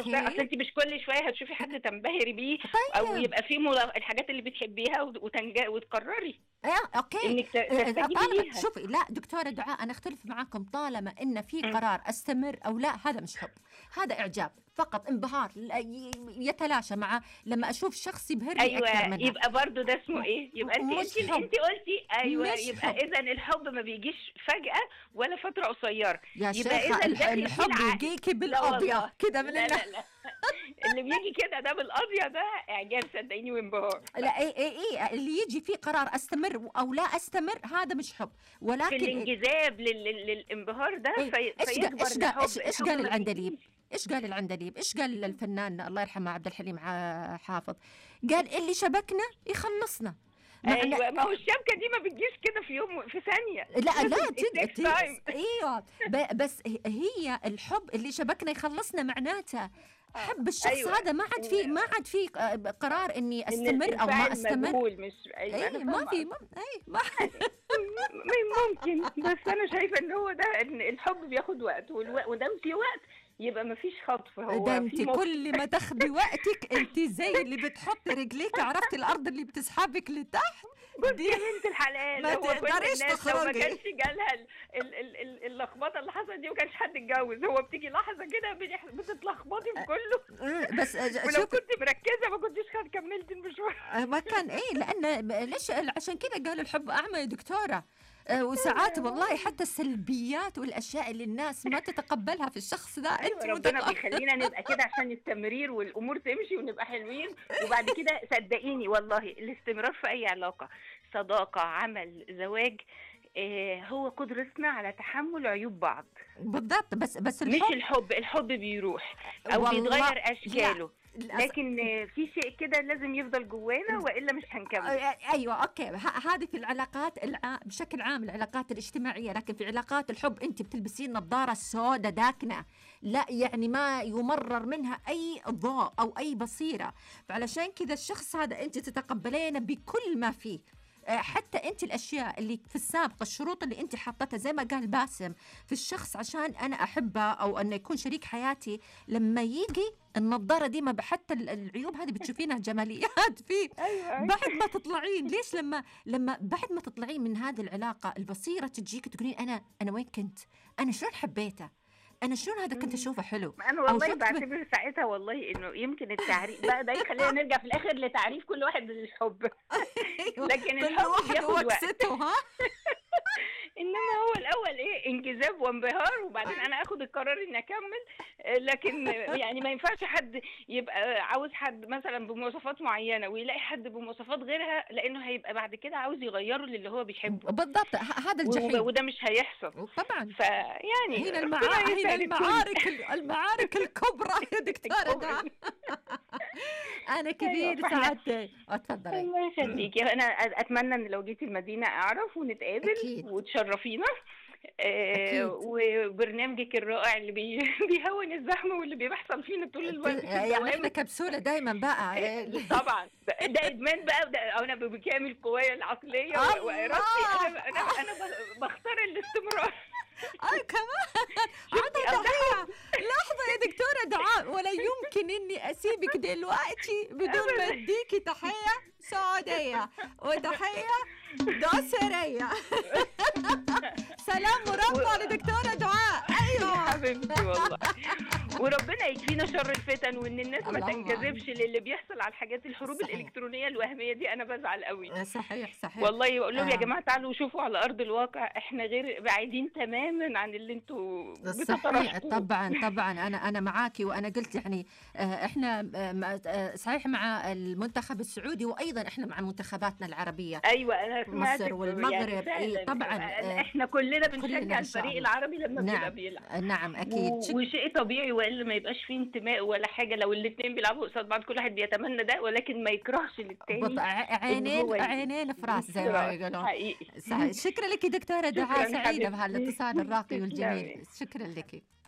أوكي. اصل انت مش كل شويه هتشوفي حد تنبهري بيه او طيب يبقى في ملا- الحاجات اللي بتحبيها وت- وتنج... وتقرري آه، اوكي انك ت- آه، تستجيبي طالما ليها شوفي لا دكتوره دعاء انا اختلف معاكم طالما ان في مم. قرار استمر او لا هذا مش حب هذا اعجاب فقط انبهار لا ي- يتلاشى مع لما اشوف شخص يبهرني اكثر ايوه منها يبقى برضو ده اسمه ايه يبقى انت مش انت حب. انت قلتي ايوه مش يبقى حب. اذا الحب ما بيجيش فجاه ولا فتره قصيره يا يبقى شيخة إذا الح- داخل فيه الحب العقل. يجيكي لا بالابيض والله. كده من لا ال- لا لا اللي بيجي كده ده بالقضيه ده اعجاب صدقيني وانبهار لا اي اي اي اللي يجي فيه قرار استمر او لا استمر هذا مش حب في ولكن الانجذاب لل- لل- للانبهار ده إيه، في إيش قال- فيكبر إيش قال- الحب إيش- إيش الحب قال ما العندليب؟ بيجيش. ايش قال العندليب؟ ايش قال الفنان الله يرحمه عبد الحليم ع- حافظ؟ قال اللي شبكنا يخلصنا معنى- ايوه ما هو الشبكه دي ما بتجيش كده في يوم في ثانيه لا لا It تد... takes تد... time. ايوه ب... بس هي الحب اللي شبكنا يخلصنا معناته حب الشخص أيوة. هذا ما عاد في ما عاد في آه، قرار اني إن استمر او ما الانفعال استمر مجهول مش ايوه اي أنا ما فاهمة في ما اي ما م- ممكن بس انا شايفه ان هو ده ان الحب بياخد وقت والو... ودام في وقت يبقى ما فيش خطف هو ده في انت مخ- كل ما تاخدي وقتك انت زي اللي بتحط رجليك عرفتي الارض اللي بتسحبك لتحت بصي دي يا بنت الحلال ما هو كل تقدريش الناس لو ما تخرجي. كانش جالها ال- ال- ال- ال- اللخبطه اللي حصلت دي ما كانش حد اتجوز هو بتيجي لحظه كده بتح- بتتلخبطي في كله آه، بس آه، ولو شوف كنت مركزه ما كنتش خد كملت المشوار آه، ما كان ايه لان ب- ليش عشان كذا قالوا الحب اعمى يا دكتوره آه، وساعات والله حتى السلبيات والاشياء اللي الناس ما تتقبلها في الشخص ده ايوه انت ربنا متق- بيخلينا نبقى كده عشان التمرير والامور تمشي ونبقى حلوين وبعد كده صدقيني والله الاستمرار في اي علاقه صداقه عمل زواج آه هو قدرتنا على تحمل عيوب بعض بالضبط بس بس مش الحب الحب الحب بيروح او والله بيتغير اشكاله لا، لكن آه، في شيء كده لازم يفضل جوانا والا مش هنكمل آه، ايوه اوكي ه- هذه في العلاقات الع... بشكل عام العلاقات الاجتماعيه لكن في علاقات الحب انت بتلبسين نظاره سوداء داكنه لا يعني ما يمرر منها اي ضوء او اي بصيره فعلشان كذا الشخص هذا انت تتقبلينه بكل ما فيه آه، حتى انت الاشياء اللي في السابق الشروط اللي انت حطتها زي ما قال باسم في الشخص عشان انا احبه او انه يكون شريك حياتي لما يجي النظاره دي ما حتى ال- العيوب هذه بتشوفينها جماليات فيه ايوه بعد ما تطلعين ليش لما لما بعد ما تطلعين من هذه العلاقه البصيره تجيك تقولين انا انا وين كنت؟ انا شلون حبيته؟ انا شلون هذا كنت اشوفه حلو؟ انا أو والله شفت ب- بعتبر ساعتها والله انه يمكن التعريف بقى ده يخلينا نرجع في الاخر لتعريف كل واحد للحب لكن كل الحب واحد بياخد وقت. وكسته ها؟ انما هو الاول ايه انجذاب وانبهار وبعدين انا اخد القرار اني اكمل آه، لكن يعني ما ينفعش حد يبقى عاوز حد مثلا بمواصفات معينه ويلاقي حد بمواصفات غيرها لانه هيبقى بعد كده عاوز يغيره للي هو بيحبه بالضبط ه- هذا و- الجحيم وده مش هيحصل طبعا فيعني هنا ربنا المعا... هنا يسهل الكل. المعارك ال- المعارك الكبرى يا دكتورة الكبرى. دعاء أنا كثير فإحنا- سعادتي اتفضلي الله يخليكي انا اتمنى ان لو جيتي المدينه اعرف ونتقابل أكيد. وتشرفينا أكيد. آه وبرنامجك الرائع اللي بي بيهون الزحمه واللي بيحصل فينا طول الوقت في يعني احنا الدوام. كبسولة دايما بقى طبعا ده ده ادمان بقى ده انا بكامل قوايا العقليه الله! و- وارادتي انا انا انا ب- بختار الاستمرار اه كمان عطى تحية لحظة يا دكتورة دعاء ولا يمكن اني اسيبك دلوقتي بدون ما اديكي تحية سعودية وتحية دوسرية سلام مربع لدكتورة دعاء ايوه حبيبتي والله وربنا يكفينا شر الفتن وان الناس ما اللهم تنجذبش للي بيحصل على الحاجات الحروب صحيح. الالكترونيه الوهميه دي انا بزعل قوي صحيح صحيح والله بقول لهم يا آه. جماعه تعالوا شوفوا على ارض الواقع احنا غير بعيدين تماما عن اللي انتوا صحيح بتتراشقوه طبعا طبعا انا انا معاكي وانا قلت يعني آه، احنا آه، مع- آه، صحيح مع المنتخب السعودي وايضا احنا مع منتخباتنا العربيه ايوه انا سمعت مصر والمغرب، يعني فعلاً. إيه، طبعاً، آه، احنا كلنا كلنا بنشجع إن شاء الفريق الله. العربي لما بيبقى نعم بيلعب نعم اكيد و- شك- وشيء طبيعي والا ما يبقاش فيه انتماء ولا حاجه لو الاثنين بيلعبوا قصاد بعض كل واحد بيتمنى ده ولكن ما يكرهش بط- للتاني ع- إن هو عينين ي- عينين في راس زي ما يقولون حقيقي صحيح. شكرا لك دكتورة دعاء شكراً سعيدة حبيبتي. بهالاتصال الراقي تسلمي. والجميل شكرا لك